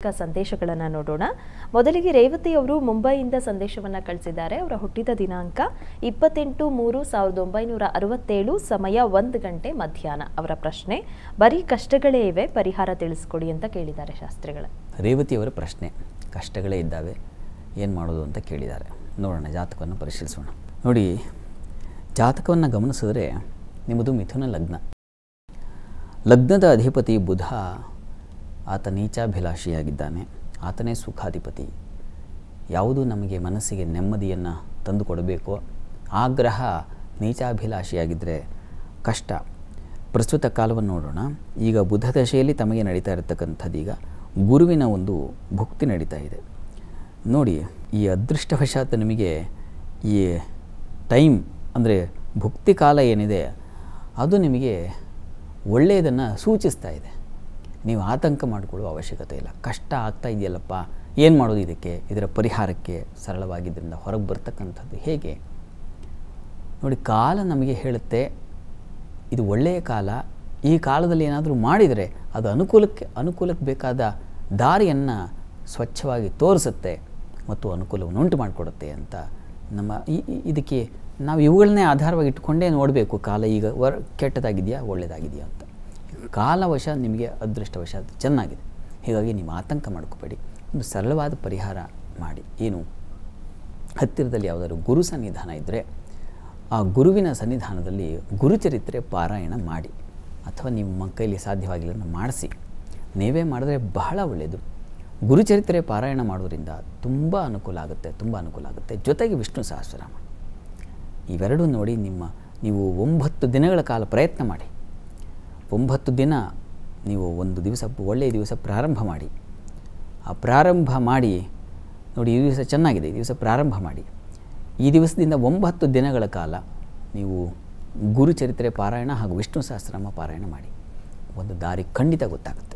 ಚಿಕ್ಕ ಸಂದೇಶಗಳನ್ನು ನೋಡೋಣ ಮೊದಲಿಗೆ ರೇವತಿ ಅವರು ಮುಂಬೈಯಿಂದ ಸಂದೇಶವನ್ನು ಕಳಿಸಿದ್ದಾರೆ ಅವರ ಹುಟ್ಟಿದ ದಿನಾಂಕ ಇಪ್ಪತ್ತೆಂಟು ಮೂರು ಸಾವಿರದ ಒಂಬೈನೂರ ಅರವತ್ತೇಳು ಸಮಯ ಒಂದು ಗಂಟೆ ಮಧ್ಯಾಹ್ನ ಅವರ ಪ್ರಶ್ನೆ ಬರೀ ಕಷ್ಟಗಳೇ ಇವೆ ಪರಿಹಾರ ತಿಳಿಸ್ಕೊಡಿ ಅಂತ ಕೇಳಿದ್ದಾರೆ ಶಾಸ್ತ್ರಿಗಳ ರೇವತಿಯವರ ಪ್ರಶ್ನೆ ಕಷ್ಟಗಳೇ ಇದ್ದಾವೆ ಏನು ಮಾಡೋದು ಅಂತ ಕೇಳಿದ್ದಾರೆ ನೋಡೋಣ ಜಾತಕವನ್ನು ಪರಿಶೀಲಿಸೋಣ ನೋಡಿ ಜಾತಕವನ್ನು ಗಮನಿಸಿದ್ರೆ ನಿಮ್ಮದು ಮಿಥುನ ಲಗ್ನ ಲಗ್ನದ ಅಧಿಪತಿ ಬುಧ ಆತ ನೀಚಾಭಿಲಾಷಿಯಾಗಿದ್ದಾನೆ ಆತನೇ ಸುಖಾಧಿಪತಿ ಯಾವುದು ನಮಗೆ ಮನಸ್ಸಿಗೆ ನೆಮ್ಮದಿಯನ್ನು ತಂದುಕೊಡಬೇಕೋ ಆ ಗ್ರಹ ನೀಚಾಭಿಲಾಷಿಯಾಗಿದ್ದರೆ ಕಷ್ಟ ಪ್ರಸ್ತುತ ಕಾಲವನ್ನು ನೋಡೋಣ ಈಗ ಬುಧ ದಶೆಯಲ್ಲಿ ತಮಗೆ ನಡೀತಾ ಇರತಕ್ಕಂಥದ್ದು ಈಗ ಗುರುವಿನ ಒಂದು ಭುಕ್ತಿ ನಡೀತಾ ಇದೆ ನೋಡಿ ಈ ಅದೃಷ್ಟವಶಾತ್ ನಿಮಗೆ ಈ ಟೈಮ್ ಅಂದರೆ ಭುಕ್ತಿ ಕಾಲ ಏನಿದೆ ಅದು ನಿಮಗೆ ಒಳ್ಳೆಯದನ್ನು ಸೂಚಿಸ್ತಾ ಇದೆ ನೀವು ಆತಂಕ ಮಾಡಿಕೊಳ್ಳುವ ಅವಶ್ಯಕತೆ ಇಲ್ಲ ಕಷ್ಟ ಆಗ್ತಾ ಇದೆಯಲ್ಲಪ್ಪ ಏನು ಮಾಡೋದು ಇದಕ್ಕೆ ಇದರ ಪರಿಹಾರಕ್ಕೆ ಸರಳವಾಗಿದ್ದರಿಂದ ಹೊರಗೆ ಬರ್ತಕ್ಕಂಥದ್ದು ಹೇಗೆ ನೋಡಿ ಕಾಲ ನಮಗೆ ಹೇಳುತ್ತೆ ಇದು ಒಳ್ಳೆಯ ಕಾಲ ಈ ಕಾಲದಲ್ಲಿ ಏನಾದರೂ ಮಾಡಿದರೆ ಅದು ಅನುಕೂಲಕ್ಕೆ ಅನುಕೂಲಕ್ಕೆ ಬೇಕಾದ ದಾರಿಯನ್ನು ಸ್ವಚ್ಛವಾಗಿ ತೋರಿಸುತ್ತೆ ಮತ್ತು ಅನುಕೂಲವನ್ನು ಉಂಟು ಮಾಡಿಕೊಡುತ್ತೆ ಅಂತ ನಮ್ಮ ಈ ಈ- ಇದಕ್ಕೆ ನಾವು ಇವುಗಳನ್ನೇ ಆಧಾರವಾಗಿ ಇಟ್ಕೊಂಡೇ ನೋಡಬೇಕು ಕಾಲ ಈಗ ವರ್ ಕೆಟ್ಟದಾಗಿದೆಯಾ ಒಳ್ಳೆಯದಾಗಿದೆಯಾ ಅಂತ ಕಾಲವಶ ನಿಮಗೆ ಅದೃಷ್ಟವಶ ಅದು ಚೆನ್ನಾಗಿದೆ ಹೀಗಾಗಿ ನೀವು ಆತಂಕ ಮಾಡ್ಕೋಬೇಡಿ ಒಂದು ಸರಳವಾದ ಪರಿಹಾರ ಮಾಡಿ ಏನು ಹತ್ತಿರದಲ್ಲಿ ಯಾವುದಾದ್ರು ಗುರು ಸನ್ನಿಧಾನ ಇದ್ದರೆ ಆ ಗುರುವಿನ ಸನ್ನಿಧಾನದಲ್ಲಿ ಗುರುಚರಿತ್ರೆ ಪಾರಾಯಣ ಮಾಡಿ ಅಥವಾ ನಿಮ್ಮ ಕೈಲಿ ಸಾಧ್ಯವಾಗಿಲ್ಲ ಅಂದ್ರೆ ಮಾಡಿಸಿ ನೀವೇ ಮಾಡಿದ್ರೆ ಬಹಳ ಒಳ್ಳೆಯದು ಗುರುಚರಿತ್ರೆ ಪಾರಾಯಣ ಮಾಡೋದ್ರಿಂದ ತುಂಬ ಅನುಕೂಲ ಆಗುತ್ತೆ ತುಂಬ ಅನುಕೂಲ ಆಗುತ್ತೆ ಜೊತೆಗೆ ವಿಷ್ಣು ಸಹಸ್ರನಾಮ ಇವೆರಡೂ ನೋಡಿ ನಿಮ್ಮ ನೀವು ಒಂಬತ್ತು ದಿನಗಳ ಕಾಲ ಪ್ರಯತ್ನ ಮಾಡಿ ಒಂಬತ್ತು ದಿನ ನೀವು ಒಂದು ದಿವಸ ಒಳ್ಳೆಯ ದಿವಸ ಪ್ರಾರಂಭ ಮಾಡಿ ಆ ಪ್ರಾರಂಭ ಮಾಡಿ ನೋಡಿ ಈ ದಿವಸ ಚೆನ್ನಾಗಿದೆ ಈ ದಿವಸ ಪ್ರಾರಂಭ ಮಾಡಿ ಈ ದಿವಸದಿಂದ ಒಂಬತ್ತು ದಿನಗಳ ಕಾಲ ನೀವು ಗುರುಚರಿತ್ರೆ ಪಾರಾಯಣ ಹಾಗೂ ವಿಷ್ಣು ಸಹಸ್ರನಾಮ ಪಾರಾಯಣ ಮಾಡಿ ಒಂದು ದಾರಿ ಖಂಡಿತ ಗೊತ್ತಾಗುತ್ತೆ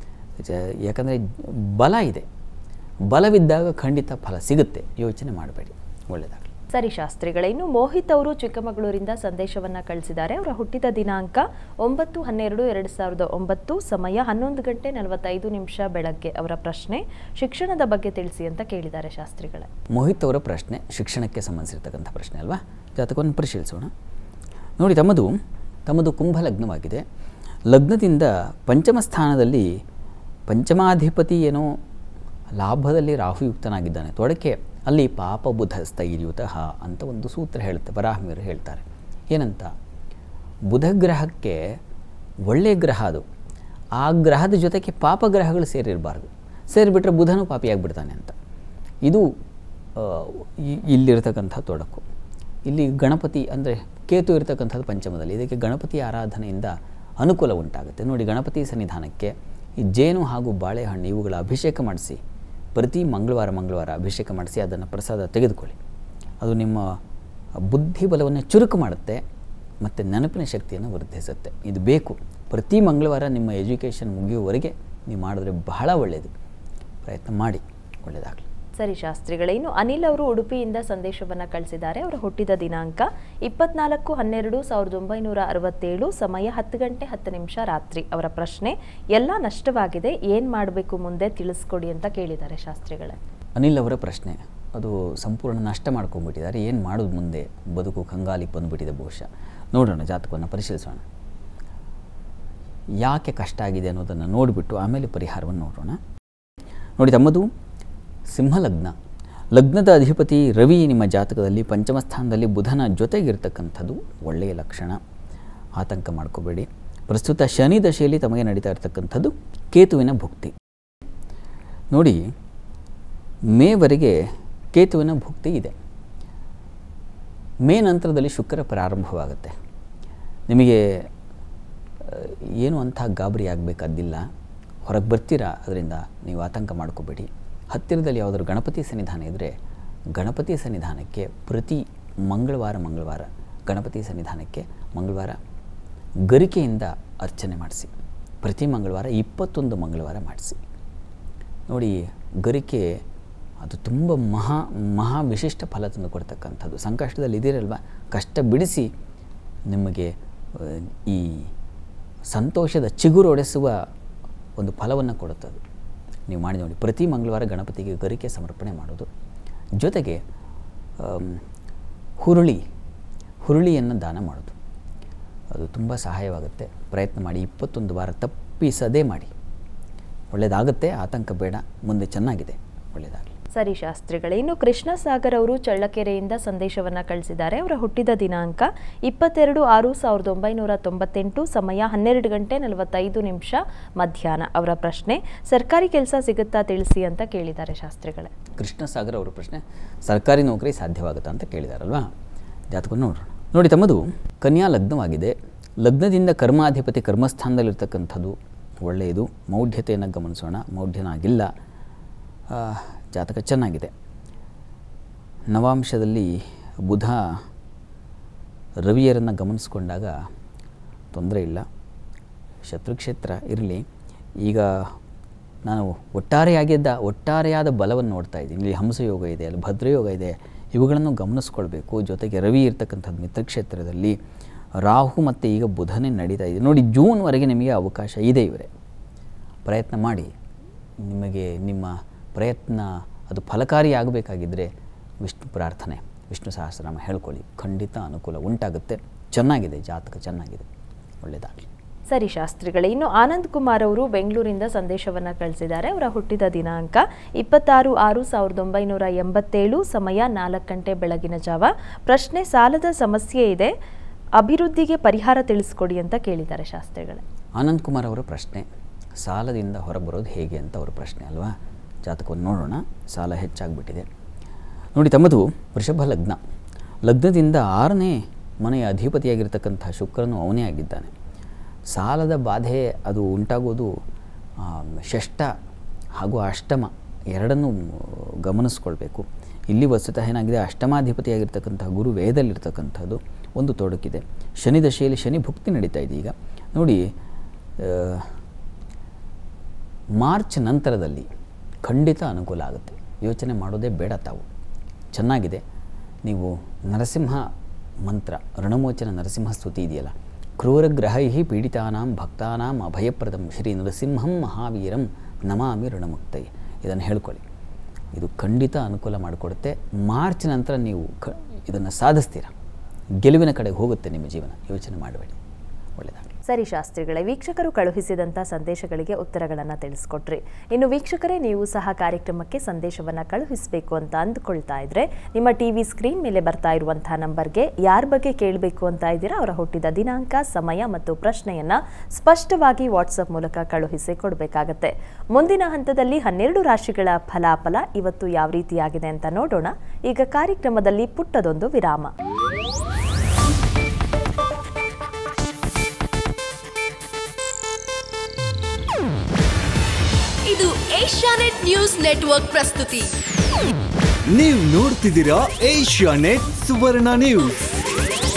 ಜ- ಯಾಕಂದರೆ ಬಲ ಇದೆ ಬಲವಿದ್ದಾಗ ಖಂಡಿತ ಫಲ ಸಿಗುತ್ತೆ ಯೋಚನೆ ಮಾಡಬೇಡಿ ಒಳ್ಳೆಯದಾಗಲಿ ಸರಿ ಶಾಸ್ತ್ರಿಗಳೇ ಇನ್ನು ಮೋಹಿತ್ ಅವರು ಚಿಕ್ಕಮಗಳೂರಿಂದ ಸಂದೇಶವನ್ನ ಕಳಿಸಿದ್ದಾರೆ ಅವರ ಹುಟ್ಟಿದ ದಿನಾಂಕ ಒಂಬತ್ತು ಹನ್ನೆರಡು ಎರಡು ಸಾವಿರದ ಒಂಬತ್ತು ಸಮಯ ಹನ್ನೊಂದು ಗಂಟೆ ನಲವತ್ತೈದು ನಿಮಿಷ ಬೆಳಗ್ಗೆ ಅವರ ಪ್ರಶ್ನೆ ಶಿಕ್ಷಣದ ಬಗ್ಗೆ ತಿಳಿಸಿ ಅಂತ ಕೇಳಿದ್ದಾರೆ ಶಾಸ್ತ್ರಿಗಳೇ ಮೋಹಿತ್ ಅವರ ಪ್ರಶ್ನೆ ಶಿಕ್ಷಣಕ್ಕೆ ಸಂಬಂಧಿಸಿರ್ತಕ್ಕಂಥ ಪ್ರಶ್ನೆ ಅಲ್ವಾ ಜಾತಕವನ್ನು ಪರಿಶೀಲಿಸೋಣ ನೋಡಿ ತಮ್ಮದು ತಮ್ಮದು ಕುಂಭ ಲಗ್ನವಾಗಿದೆ ಲಗ್ನದಿಂದ ಪಂಚಮ ಸ್ಥಾನದಲ್ಲಿ ಪಂಚಮಾಧಿಪತಿ ಏನೋ ಲಾಭದಲ್ಲಿ ರಾಹುಯುಕ್ತನಾಗಿದ್ದಾನೆ ತೊಡಕೆ ಅಲ್ಲಿ ಪಾಪ ಬುಧ ಸ್ಥೈರ್ಯುತಃ ಅಂತ ಒಂದು ಸೂತ್ರ ಹೇಳುತ್ತೆ ವರಾಹಮಿಯರು ಹೇಳ್ತಾರೆ ಏನಂತ ಬುಧ ಗ್ರಹಕ್ಕೆ ಒಳ್ಳೆಯ ಗ್ರಹ ಅದು ಆ ಗ್ರಹದ ಜೊತೆಗೆ ಪಾಪ ಗ್ರಹಗಳು ಸೇರಿರಬಾರ್ದು ಸೇರಿಬಿಟ್ರೆ ಬುಧನೂ ಪಾಪಿಯಾಗಿಬಿಡ್ತಾನೆ ಅಂತ ಇದು ಆ, ಇ- ಇಲ್ಲಿರ್ತಕ್ಕಂಥ ತೊಡಕು ಇಲ್ಲಿ ಗಣಪತಿ ಅಂದರೆ ಕೇತು ಇರತಕ್ಕಂಥದ್ದು ಪಂಚಮದಲ್ಲಿ ಇದಕ್ಕೆ ಗಣಪತಿ ಆರಾಧನೆಯಿಂದ ಅನುಕೂಲ ಉಂಟಾಗುತ್ತೆ ನೋಡಿ ಗಣಪತಿ ಸನ್ನಿಧಾನಕ್ಕೆ ಈ ಜೇನು ಹಾಗೂ ಬಾಳೆಹಣ್ಣು ಇವುಗಳ ಅಭಿಷೇಕ ಮಾಡಿಸಿ ಪ್ರತಿ ಮಂಗಳವಾರ ಮಂಗಳವಾರ ಅಭಿಷೇಕ ಮಾಡಿಸಿ ಅದನ್ನು ಪ್ರಸಾದ ತೆಗೆದುಕೊಳ್ಳಿ ಅದು ನಿಮ್ಮ ಬುದ್ಧಿ ಬಲವನ್ನು ಚುರುಕು ಮಾಡುತ್ತೆ ಮತ್ತು ನೆನಪಿನ ಶಕ್ತಿಯನ್ನು ವರ್ಧಿಸುತ್ತೆ ಇದು ಬೇಕು ಪ್ರತಿ ಮಂಗಳವಾರ ನಿಮ್ಮ ಎಜುಕೇಷನ್ ಮುಗಿಯುವವರೆಗೆ ನೀವು ಮಾಡಿದ್ರೆ ಬಹಳ ಒಳ್ಳೆಯದು ಪ್ರಯತ್ನ ಮಾಡಿ ಒಳ್ಳೆಯದಾಗಲಿ ಸರಿ ಶಾಸ್ತ್ರಿಗಳೇ ಇನ್ನು ಅನಿಲ್ ಅವರು ಉಡುಪಿಯಿಂದ ಸಂದೇಶವನ್ನ ಕಳಿಸಿದ್ದಾರೆ ಅವರ ಹುಟ್ಟಿದ ದಿನಾಂಕ ಇಪ್ಪತ್ನಾಲ್ಕು ಹನ್ನೆರಡು ಸಾವಿರದ ಒಂಬೈನೂರ ಅರವತ್ತೇಳು ಸಮಯ ಹತ್ತು ಗಂಟೆ ಹತ್ತು ನಿಮಿಷ ರಾತ್ರಿ ಅವರ ಪ್ರಶ್ನೆ ಎಲ್ಲ ನಷ್ಟವಾಗಿದೆ ಏನ್ ಮಾಡಬೇಕು ಮುಂದೆ ತಿಳಿಸ್ಕೊಡಿ ಅಂತ ಕೇಳಿದ್ದಾರೆ ಶಾಸ್ತ್ರಿಗಳೇ ಅನಿಲ್ ಅವರ ಪ್ರಶ್ನೆ ಅದು ಸಂಪೂರ್ಣ ನಷ್ಟ ಮಾಡ್ಕೊಂಡ್ಬಿಟ್ಟಿದ್ದಾರೆ ಏನು ಮಾಡೋದು ಮುಂದೆ ಬದುಕು ಕಂಗಾಲಿಗೆ ಬಂದುಬಿಟ್ಟಿದೆ ಬಹುಶಃ ನೋಡೋಣ ಜಾತಕವನ್ನು ಪರಿಶೀಲಿಸೋಣ ಯಾಕೆ ಕಷ್ಟ ಆಗಿದೆ ಅನ್ನೋದನ್ನು ನೋಡಿಬಿಟ್ಟು ಆಮೇಲೆ ಪರಿಹಾರವನ್ನು ನೋಡೋಣ ನೋಡಿ ತಮ್ಮದು ಸಿಂಹಲಗ್ನ ಲಗ್ನದ ಅಧಿಪತಿ ರವಿ ನಿಮ್ಮ ಜಾತಕದಲ್ಲಿ ಪಂಚಮ ಸ್ಥಾನದಲ್ಲಿ ಬುಧನ ಜೊತೆಗಿರ್ತಕ್ಕಂಥದ್ದು ಒಳ್ಳೆಯ ಲಕ್ಷಣ ಆತಂಕ ಮಾಡ್ಕೋಬೇಡಿ ಪ್ರಸ್ತುತ ಶನಿ ದಶೆಯಲ್ಲಿ ತಮಗೆ ನಡೀತಾ ಇರತಕ್ಕಂಥದ್ದು ಕೇತುವಿನ ಭುಕ್ತಿ ನೋಡಿ ಮೇವರೆಗೆ ಕೇತುವಿನ ಭುಕ್ತಿ ಇದೆ ಮೇ ನಂತರದಲ್ಲಿ ಶುಕ್ರ ಪ್ರಾರಂಭವಾಗುತ್ತೆ ನಿಮಗೆ ಆ, ಏನು ಅಂಥ ಗಾಬರಿ ಆಗಬೇಕಾದ್ದಿಲ್ಲ ಹೊರಗೆ ಬರ್ತೀರಾ ಅದರಿಂದ ನೀವು ಆತಂಕ ಮಾಡ್ಕೋಬೇಡಿ ಹತ್ತಿರದಲ್ಲಿ ಯಾವುದಾದ್ರು ಗಣಪತಿ ಸನ್ನಿಧಾನ ಇದ್ದರೆ ಗಣಪತಿ ಸನ್ನಿಧಾನಕ್ಕೆ ಪ್ರತಿ ಮಂಗಳವಾರ ಮಂಗಳವಾರ ಗಣಪತಿ ಸನ್ನಿಧಾನಕ್ಕೆ ಮಂಗಳವಾರ ಗರಿಕೆಯಿಂದ ಅರ್ಚನೆ ಮಾಡಿಸಿ ಪ್ರತಿ ಮಂಗಳವಾರ ಇಪ್ಪತ್ತೊಂದು ಮಂಗಳವಾರ ಮಾಡಿಸಿ ನೋಡಿ ಗರಿಕೆ ಅದು ತುಂಬ ಮಹಾ ಮಹಾ ವಿಶಿಷ್ಟ ಫಲ ತಂದು ಕೊಡ್ತಕ್ಕಂಥದ್ದು ಸಂಕಷ್ಟದಲ್ಲಿ ಇದ್ದೀರಲ್ವ ಕಷ್ಟ ಬಿಡಿಸಿ ನಿಮಗೆ ಆ, ಈ ಸಂತೋಷದ ಚಿಗುರೊಡೆಸುವ ಒಂದು ಫಲವನ್ನು ಕೊಡುತ್ತದೆ ನೀವು ಮಾಡಿ ನೋಡಿ ಪ್ರತಿ ಮಂಗಳವಾರ ಗಣಪತಿಗೆ ಗರಿಕೆ ಸಮರ್ಪಣೆ ಮಾಡೋದು ಜೊತೆಗೆ ಆಮ್, ಹುರುಳಿ ಹುರುಳಿಯನ್ನು ದಾನ ಮಾಡೋದು ಅದು ತುಂಬ ಸಹಾಯವಾಗುತ್ತೆ ಪ್ರಯತ್ನ ಮಾಡಿ ಇಪ್ಪತ್ತೊಂದು ವಾರ ತಪ್ಪಿಸದೇ ಮಾಡಿ ಒಳ್ಳೆಯದಾಗುತ್ತೆ ಆತಂಕ ಬೇಡ ಮುಂದೆ ಚೆನ್ನಾಗಿದೆ ಒಳ್ಳೆಯದಾಗಲಿ ಸರಿ ಶಾಸ್ತ್ರಿಗಳೇ ಇನ್ನು ಕೃಷ್ಣ ಸಾಗರ್ ಅವರು ಚಳ್ಳಕೆರೆಯಿಂದ ಸಂದೇಶವನ್ನ ಕಳಿಸಿದ್ದಾರೆ ಅವರ ಹುಟ್ಟಿದ ದಿನಾಂಕ ಇಪ್ಪತ್ತೆರಡು ಆರು ಸಾವಿರದ ಒಂಬೈನೂರ ತೊಂಬತ್ತೆಂಟು ಸಮಯ ಹನ್ನೆರಡು ಗಂಟೆ ನಲವತ್ತೈದು ನಿಮಿಷ ಮಧ್ಯಾಹ್ನ ಅವರ ಪ್ರಶ್ನೆ ಸರ್ಕಾರಿ ಕೆಲಸ ಸಿಗುತ್ತಾ ತಿಳಿಸಿ ಅಂತ ಕೇಳಿದ್ದಾರೆ ಶಾಸ್ತ್ರಿಗಳೇ ಕೃಷ್ಣ ಸಾಗರ್ ಅವರ ಪ್ರಶ್ನೆ ಸರ್ಕಾರಿ ನೌಕರಿ ಸಾಧ್ಯವಾಗುತ್ತಾ ಅಂತ ಕೇಳಿದಾರಲ್ವಾ ಜಾತಕವನ್ನು ನೋಡೋಣ ನೋಡಿ ತಮ್ಮದು ಕನ್ಯಾ ಲಗ್ನವಾಗಿದೆ ಲಗ್ನದಿಂದ ಕರ್ಮಾಧಿಪತಿ ಕರ್ಮಸ್ಥಾನದಲ್ಲಿರ್ತಕ್ಕಂಥದ್ದು ಒಳ್ಳೆಯದು ಮೌಢ್ಯತೆಯನ್ನು ಗಮನಿಸೋಣ ಮೌಢ್ಯನಾಗಿಲ್ಲ ಆ, ಜಾತಕ ಚೆನ್ನಾಗಿದೆ ನವಾಂಶದಲ್ಲಿ ಬುಧ ರವಿಯರನ್ನು ಗಮನಿಸ್ಕೊಂಡಾಗ ತೊಂದರೆ ಇಲ್ಲ ಶತ್ರುಕ್ಷೇತ್ರ ಇರಲಿ ಈಗ ನಾನು ಒಟ್ಟಾರೆಯಾಗಿದ್ದ ಒಟ್ಟಾರೆಯಾದ ಬಲವನ್ನು ನೋಡ್ತಾ ಇದ್ದೀನಿ ಇಲ್ಲಿ ಹಂಸಯೋಗ ಇದೆ ಅಲ್ಲಿ ಭದ್ರಯೋಗ ಇದೆ ಇವುಗಳನ್ನು ಗಮನಿಸ್ಕೊಳ್ಬೇಕು ಜೊತೆಗೆ ರವಿ ಇರ್ತಕ್ಕಂಥದ್ದು ಮಿತ್ರಕ್ಷೇತ್ರದಲ್ಲಿ ರಾಹು ಮತ್ತು ಈಗ ಬುಧನೇ ನಡೀತಾ ಇದೆ ನೋಡಿ ಜೂನ್ವರೆಗೆ ನಿಮಗೆ ಅವಕಾಶ ಇದೆ ಇವರೇ ಪ್ರಯತ್ನ ಮಾಡಿ ನಿಮಗೆ ನಿಮ್ಮ ಪ್ರಯತ್ನ ಅದು ಫಲಕಾರಿ ಆಗಬೇಕಾಗಿದ್ದರೆ ವಿಷ್ಣು ಪ್ರಾರ್ಥನೆ ವಿಷ್ಣು ಸಹಸ್ರನಾಮ ಹೇಳ್ಕೊಳ್ಳಿ ಖಂಡಿತ ಅನುಕೂಲ ಉಂಟಾಗುತ್ತೆ ಚೆನ್ನಾಗಿದೆ ಜಾತಕ ಚೆನ್ನಾಗಿದೆ ಒಳ್ಳೆಯದಾಗಲಿ ಸರಿ ಶಾಸ್ತ್ರಿಗಳೇ ಇನ್ನು ಆನಂದ್ ಕುಮಾರ್ ಅವರು ಬೆಂಗಳೂರಿಂದ ಸಂದೇಶವನ್ನ ಕಳಿಸಿದ್ದಾರೆ ಅವರ ಹುಟ್ಟಿದ ದಿನಾಂಕ ಇಪ್ಪತ್ತಾರು ಆರು ಸಾವಿರದ ಒಂಬೈನೂರ ಎಂಬತ್ತೇಳು ಸಮಯ ನಾಲ್ಕು ಗಂಟೆ ಬೆಳಗಿನ ಜಾವ ಪ್ರಶ್ನೆ ಸಾಲದ ಸಮಸ್ಯೆ ಇದೆ ಅಭಿವೃದ್ಧಿಗೆ ಪರಿಹಾರ ತಿಳಿಸ್ಕೊಡಿ ಅಂತ ಕೇಳಿದ್ದಾರೆ ಶಾಸ್ತ್ರಿಗಳೇ ಆನಂದ್ ಕುಮಾರ್ ಅವರ ಪ್ರಶ್ನೆ ಸಾಲದಿಂದ ಹೊರಬರೋದು ಹೇಗೆ ಅಂತ ಅವರ ಪ್ರಶ್ನೆ ಅಲ್ವಾ ಜಾತಕವನ್ನು ನೋಡೋಣ ಸಾಲ ಹೆಚ್ಚಾಗಿಬಿಟ್ಟಿದೆ ನೋಡಿ ತಮ್ಮದು ವೃಷಭ ಲಗ್ನ ಲಗ್ನದಿಂದ ಆರನೇ ಮನೆಯ ಅಧಿಪತಿಯಾಗಿರ್ತಕ್ಕಂಥ ಶುಕ್ರನು ಅವನೇ ಆಗಿದ್ದಾನೆ ಸಾಲದ ಬಾಧೆ ಅದು ಉಂಟಾಗೋದು ಆ, ಷಷ್ಠ ಹಾಗೂ ಅಷ್ಟಮ ಎರಡನ್ನೂ ಗಮನಿಸ್ಕೊಳ್ಬೇಕು ಇಲ್ಲಿ ವಸ್ತುತಃ ಏನಾಗಿದೆ ಅಷ್ಟಮಾಧಿಪತಿಯಾಗಿರ್ತಕ್ಕಂಥ ಗುರು ವೇದಲ್ಲಿರ್ತಕ್ಕಂಥದ್ದು ಒಂದು ತೊಡಕಿದೆ ಶನಿ ದಶೆಯಲ್ಲಿ ಶನಿ ಭುಕ್ತಿ ನಡೀತಾ ಇದೆ ಈಗ ನೋಡಿ ಆ, ಮಾರ್ಚ್ ನಂತರದಲ್ಲಿ ಖಂಡಿತ ಅನುಕೂಲ ಆಗುತ್ತೆ ಯೋಚನೆ ಮಾಡೋದೇ ಬೇಡ ತಾವು ಚೆನ್ನಾಗಿದೆ ನೀವು ನರಸಿಂಹ ಮಂತ್ರ ಋಣಮೋಚನ ನರಸಿಂಹ ಸ್ತುತಿ ಇದೆಯಲ್ಲ ಕ್ರೂರಗ್ರಹೈ ಪೀಡಿತಾನಾಂ ಭಕ್ತಾನಾಂ ಅಭಯಪ್ರದಂ ಶ್ರೀ ನರಸಿಂಹಂ ಮಹಾವೀರಂ ನಮಾಮಿ ಋಣಮುಕ್ತೈ ಇದನ್ನು ಹೇಳ್ಕೊಳ್ಳಿ ಇದು ಖಂಡಿತ ಅನುಕೂಲ ಮಾಡಿಕೊಡುತ್ತೆ ಮಾರ್ಚ್ ನಂತರ ನೀವು ಕ ಇದನ್ನು ಸಾಧಿಸ್ತೀರ ಗೆಲುವಿನ ಕಡೆಗೆ ಹೋಗುತ್ತೆ ನಿಮ್ಮ ಜೀವನ ಯೋಚನೆ ಮಾಡಬೇಡಿ ಒಳ್ಳೆಯದಾಗಲಿ ಸರಿ ಶಾಸ್ತ್ರಿಗಳೇ ವೀಕ್ಷಕರು ಕಳುಹಿಸಿದಂಥ ಸಂದೇಶಗಳಿಗೆ ಉತ್ತರಗಳನ್ನು ತಿಳಿಸ್ಕೊಟ್ರಿ ಇನ್ನು ವೀಕ್ಷಕರೇ ನೀವು ಸಹ ಕಾರ್ಯಕ್ರಮಕ್ಕೆ ಸಂದೇಶವನ್ನು ಕಳುಹಿಸಬೇಕು ಅಂತ ಅಂದ್ಕೊಳ್ತಾ ಇದ್ರೆ ನಿಮ್ಮ ಟಿ ವಿ ಸ್ಕ್ರೀನ್ ಮೇಲೆ ಬರ್ತಾ ಇರುವಂತಹ ನಂಬರ್ಗೆ ಯಾರ ಬಗ್ಗೆ ಕೇಳಬೇಕು ಅಂತ ಇದ್ದೀರಾ ಅವರ ಹುಟ್ಟಿದ ದಿನಾಂಕ ಸಮಯ ಮತ್ತು ಪ್ರಶ್ನೆಯನ್ನ ಸ್ಪಷ್ಟವಾಗಿ ವಾಟ್ಸಪ್ ಮೂಲಕ ಕಳುಹಿಸಿ ಕೊಡಬೇಕಾಗತ್ತೆ ಮುಂದಿನ ಹಂತದಲ್ಲಿ ಹನ್ನೆರಡು ರಾಶಿಗಳ ಫಲಾಫಲ ಇವತ್ತು ಯಾವ ರೀತಿಯಾಗಿದೆ ಅಂತ ನೋಡೋಣ ಈಗ ಕಾರ್ಯಕ್ರಮದಲ್ಲಿ ಪುಟ್ಟದೊಂದು ವಿರಾಮ ಇದು ಏಷ್ಯಾನೆಟ್ ನ್ಯೂಸ್ ನೆಟ್ವರ್ಕ್ ಪ್ರಸ್ತುತಿ ನೀವು ನೋಡ್ತಿದ್ದೀರಾ ಏಷ್ಯಾ ನೆಟ್ ಸುವರ್ಣ ನ್ಯೂಸ್